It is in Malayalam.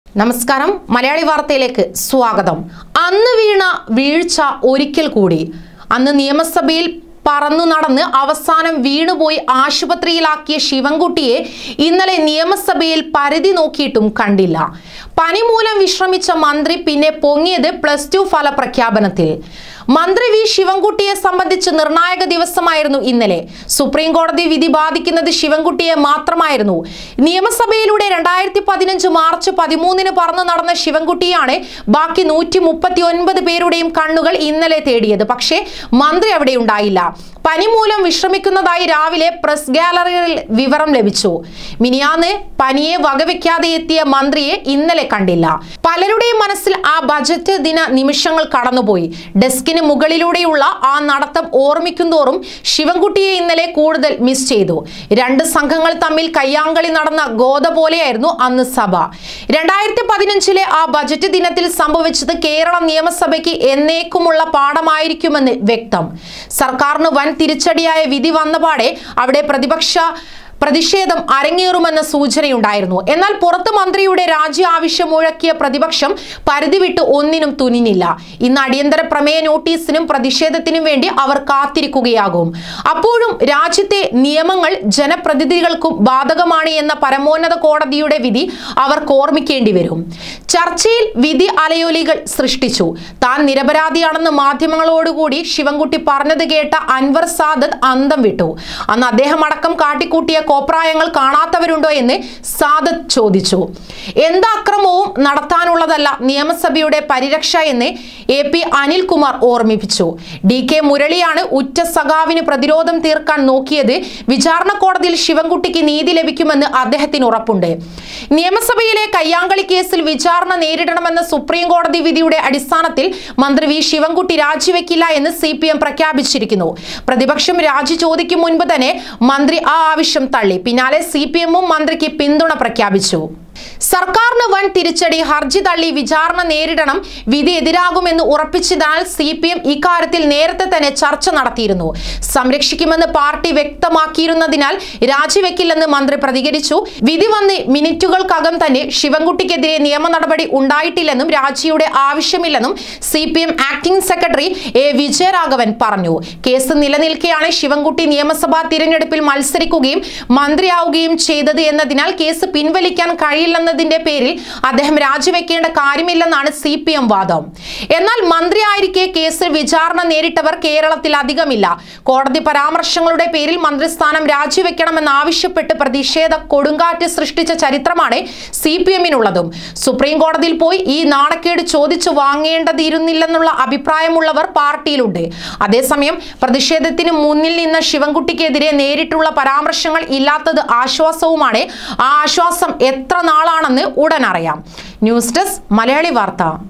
നമസ്കാരം മലയാളി വാർത്തയിലേക്ക് സ്വാഗതം അന്ന് വീണ വീഴ്ച ഒരിക്കൽ കൂടി അന്ന് നിയമസഭയിൽ പറന്നു നടന്ന് അവസാനം വീണുപോയി ആശുപത്രിയിലാക്കിയ ശിവൻകുട്ടിയെ ഇന്നലെ നിയമസഭയിൽ പരിധി നോക്കിയിട്ടും കണ്ടില്ല പനി മൂലം വിശ്രമിച്ച മന്ത്രി പിന്നെ പൊങ്ങിയത് പ്ലസ് ടു ഫലപ്രഖ്യാപനത്തിൽ മന്ത്രി വി ശിവൻകുട്ടിയെ സംബന്ധിച്ച് നിർണായക ദിവസമായിരുന്നു ഇന്നലെ സുപ്രീം കോടതി വിധി ബാധിക്കുന്നത് ശിവൻകുട്ടിയെ മാത്രമായിരുന്നു നിയമസഭയിലൂടെ രണ്ടായിരത്തി പതിനഞ്ച് മാർച്ച് പതിമൂന്നിന് പറന്നു നടന്ന ശിവൻകുട്ടിയാണ് ബാക്കി നൂറ്റി മുപ്പത്തി ഒൻപത് പേരുടെയും കണ്ണുകൾ ഇന്നലെ തേടിയത് പക്ഷേ മന്ത്രി അവിടെ ഉണ്ടായില്ല പനി മൂലം വിശ്രമിക്കുന്നതായി രാവിലെ പ്രസ് ഗാലറിയിൽ വിവരം ലഭിച്ചു മിനിയാന്ന് പനിയെ വകവെക്കാതെ എത്തിയ മന്ത്രിയെ ഇന്നലെ കണ്ടില്ല പലരുടെയും മനസ്സിൽ ആ ബജറ്റ് ദിന നിമിഷങ്ങൾ കടന്നുപോയി ഡെസ്കിന് മുകളിലൂടെയുള്ള ആ നടത്തം ഓർമ്മിക്കുന്തോറും ശിവൻകുട്ടിയെ ഇന്നലെ കൂടുതൽ മിസ് ചെയ്തു രണ്ട് സംഘങ്ങൾ തമ്മിൽ കയ്യാങ്കളി നടന്ന ഗോത പോലെയായിരുന്നു അന്ന് സഭ രണ്ടായിരത്തി പതിനഞ്ചിലെ ആ ബജറ്റ് ദിനത്തിൽ സംഭവിച്ചത് കേരള നിയമസഭയ്ക്ക് എന്നേക്കുമുള്ള പാഠമായിരിക്കുമെന്ന് വ്യക്തം സർക്കാരിന് വൻ തിരിച്ചടിയായ വിധി വന്നപാടെ അവിടെ പ്രതിപക്ഷ പ്രതിഷേധം അരങ്ങേറുമെന്ന സൂചനയുണ്ടായിരുന്നു എന്നാൽ പുറത്ത് മന്ത്രിയുടെ രാജി ആവശ്യം മുഴക്കിയ പ്രതിപക്ഷം പരിധി വിട്ട് ഒന്നിനും തുനിഞ്ഞില്ല ഇന്ന് അടിയന്തര പ്രമേയ നോട്ടീസിനും പ്രതിഷേധത്തിനും വേണ്ടി അവർ കാത്തിരിക്കുകയാകും അപ്പോഴും രാജ്യത്തെ നിയമങ്ങൾ ജനപ്രതിനിധികൾക്കും ബാധകമാണ് എന്ന പരമോന്നത കോടതിയുടെ വിധി അവർക്ക് ഓർമ്മിക്കേണ്ടി വരും ചർച്ചയിൽ വിധി അലയൊലികൾ സൃഷ്ടിച്ചു താൻ നിരപരാധിയാണെന്ന് മാധ്യമങ്ങളോടുകൂടി ശിവൻകുട്ടി പറഞ്ഞത് കേട്ട അൻവർ സാദത്ത് അന്തം വിട്ടു അന്ന് അദ്ദേഹം അടക്കം കാട്ടിക്കൂട്ടിയ കോപ്രായങ്ങൾ കാണാത്തവരുണ്ടോ എന്ന് സാദത്ത് ചോദിച്ചു എന്ത് അക്രമവും നടത്താനുള്ളതല്ല നിയമസഭയുടെ പരിരക്ഷ എന്ന് എ പി അനിൽകുമാർ ഓർമ്മിപ്പിച്ചു ഡി കെ മുരളിയാണ് ഉറ്റ സഖാവിന് പ്രതിരോധം തീർക്കാൻ നോക്കിയത് വിചാരണ കോടതിയിൽ ശിവൻകുട്ടിക്ക് നീതി ലഭിക്കുമെന്ന് അദ്ദേഹത്തിന് ഉറപ്പുണ്ട് നിയമസഭയിലെ കയ്യാങ്കളി കേസിൽ വിചാരണ നേരിടണമെന്ന സുപ്രീം കോടതി വിധിയുടെ അടിസ്ഥാനത്തിൽ മന്ത്രി വി ശിവൻകുട്ടി രാജിവെക്കില്ല എന്ന് സി പി എം പ്രഖ്യാപിച്ചിരിക്കുന്നു പ്രതിപക്ഷം രാജി ചോദിക്കും മുൻപ് തന്നെ മന്ത്രി ആ ആവശ്യം തള്ളി പിന്നാലെ സി പി എമ്മും മന്ത്രിക്ക് പിന്തുണ പ്രഖ്യാപിച്ചു സർക്കാരിന് വൻ തിരിച്ചടി ഹർജി തള്ളി വിചാരണ നേരിടണം വിധി എതിരാകുമെന്ന് ഉറപ്പിച്ചതിനാൽ സി പി എം ഇക്കാര്യത്തിൽ നേരത്തെ തന്നെ ചർച്ച നടത്തിയിരുന്നു സംരക്ഷിക്കുമെന്ന് പാർട്ടി വ്യക്തമാക്കിയിരുന്നതിനാൽ രാജിവെക്കില്ലെന്ന് മന്ത്രി പ്രതികരിച്ചു വിധി വന്ന് മിനിറ്റുകൾക്കകം തന്നെ ശിവൻകുട്ടിക്കെതിരെ നിയമ നടപടി ഉണ്ടായിട്ടില്ലെന്നും രാജിയുടെ ആവശ്യമില്ലെന്നും C P M acting secretary A Vijayaraghavan പറഞ്ഞു കേസ് നിലനിൽക്കെയാണ് ശിവൻകുട്ടി നിയമസഭാ തിരഞ്ഞെടുപ്പിൽ മത്സരിക്കുകയും മന്ത്രിയാവുകയും ചെയ്തത് എന്നതിനാൽ കേസ് പിൻവലിക്കാൻ കഴിയില്ലെന്നതിന്റെ പേരിൽ അദ്ദേഹം രാജിവെക്കേണ്ട കാര്യമില്ലെന്നാണ് സി പി എം വാദം എന്നാൽ മന്ത്രിയായിരിക്കെ കേസിൽ വിചാരണ നേരിട്ടവർ കേരളത്തിൽ അധികമില്ല കോടതി പരാമർശങ്ങളുടെ പേരിൽ മന്ത്രിസ്ഥാനം രാജിവെക്കണമെന്നാവശ്യപ്പെട്ട് പ്രതിഷേധ കൊടുങ്കാറ്റ് സൃഷ്ടിച്ച ചരിത്രമാണ് സി പി എമ്മിനുള്ളതും സുപ്രീം കോടതിയിൽ പോയി ഈ നാണക്കേട് ചോദിച്ചു വാങ്ങേണ്ടതിരുന്നില്ലെന്നുള്ള അഭിപ്രായമുള്ളവർ പാർട്ടിയിലുണ്ട് അതേസമയം പ്രതിഷേധത്തിന് മുന്നിൽ നിന്ന ശിവൻകുട്ടിക്കെതിരെ നേരിട്ടുള്ള പരാമർശങ്ങൾ ഇല്ലാത്തത് ആശ്വാസവുമാണ് ആ ആശ്വാസം എത്ര നാളാണെന്ന് ഉടൻ അറിയാം ന്യൂസ് ഡെസ്ക് മലയാളി വാർത്ത